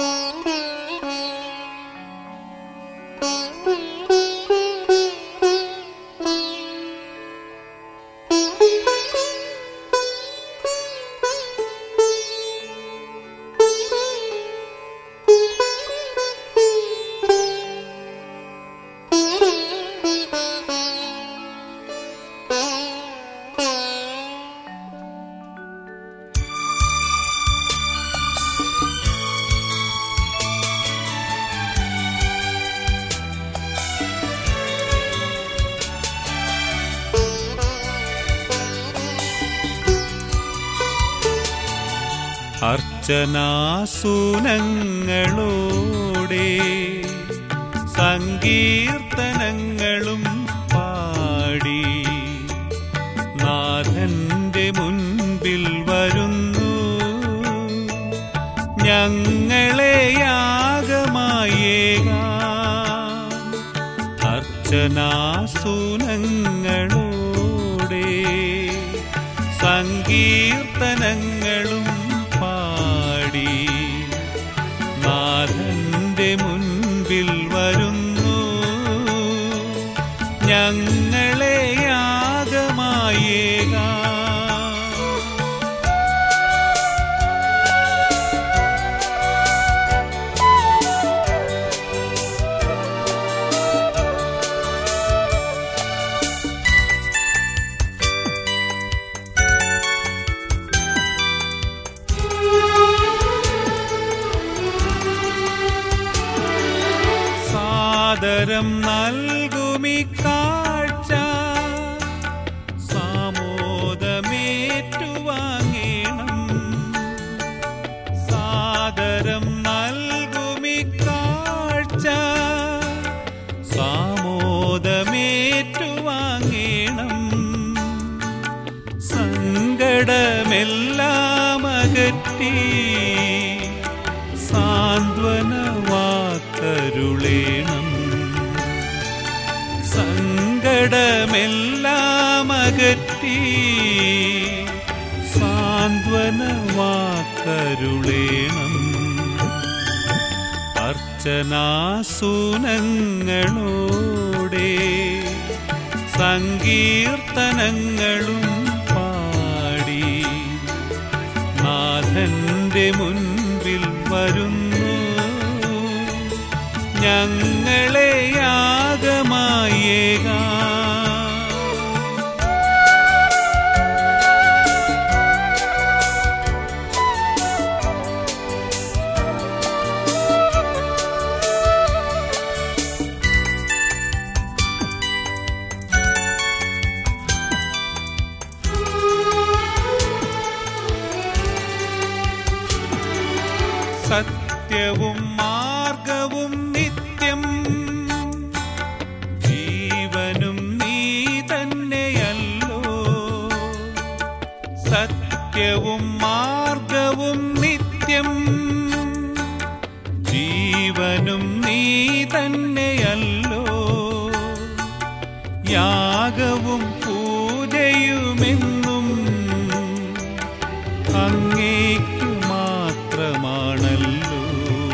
അർച്ചനാസൂനങ്ങളോടെ സങ്കീർത്തനങ്ങളും പാടി നാഥന്റെ മുൻപിൽ വരുന്നു ഞങ്ങളെ യാഗമായേകാം അർച്ചനാസൂനങ്ങളോടെ സങ്കീർത്തനങ്ങളും പാടി നാഥന്റെ മുൻപിൽ വരുന്നു ഞങ്ങളെ യാഗമായേകാം സാദരം നൽകുമി കാഴ്ച സാമോദമേറ്റുവാങ്ങേണം സാദരം നൽകുമി കാഴ്ച സാമോദമേറ്റുവാങ്ങേണം സങ്കടമെല്ലാം അകറ്റി സാന്ത്വനവാക്കരുളേണം സങ്കടമെല്ലാം അകറ്റി സാന്ത്വനവാക്കരുളേണം അർച്ചനാസൂനങ്ങളോടെ സങ്കീർത്തനങ്ങളും പാടി നാഥന്റെ മുൻപിൽ വരുന്നു ഞങ്ങളെ യാഗമായേകാം സത്യവും മാർഗവും നിത്യം ജീവനും നീ തന്നെയല്ലോ സത്യവും മാർഗവും നിത്യം ജീവനും നീ തന്നെയല്ലോ യാഗവും പൂജയുമെന്നും അങ്ങേക്കു മാത്രമാണല്ലോ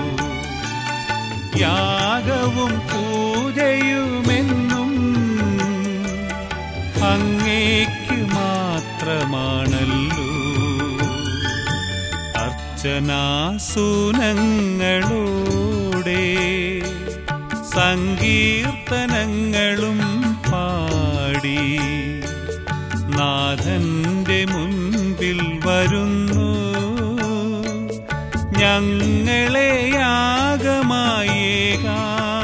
യാഗവും പൂജയുമെന്നും അങ്ങേക്കു മാത്രമാണല്ലോ അർച്ചനാസൂനങ്ങളോടെ സങ്കീർത്തനങ്ങളും പാടി നാഥന്റെ മുൻപിൽ വരുന്നു ഞങ്ങളെ യാഗമായേകാം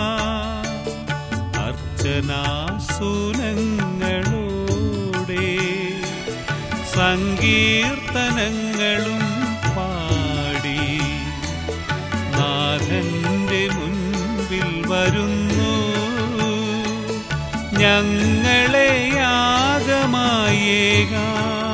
അർച്ചനാസൂനങ്ങളോടെ സങ്കീർത്തനങ്ങളും പാടി നാഥന്റെ മുൻപിൽ വരുന്നു ഞങ്ങളെ യാഗമായേകാം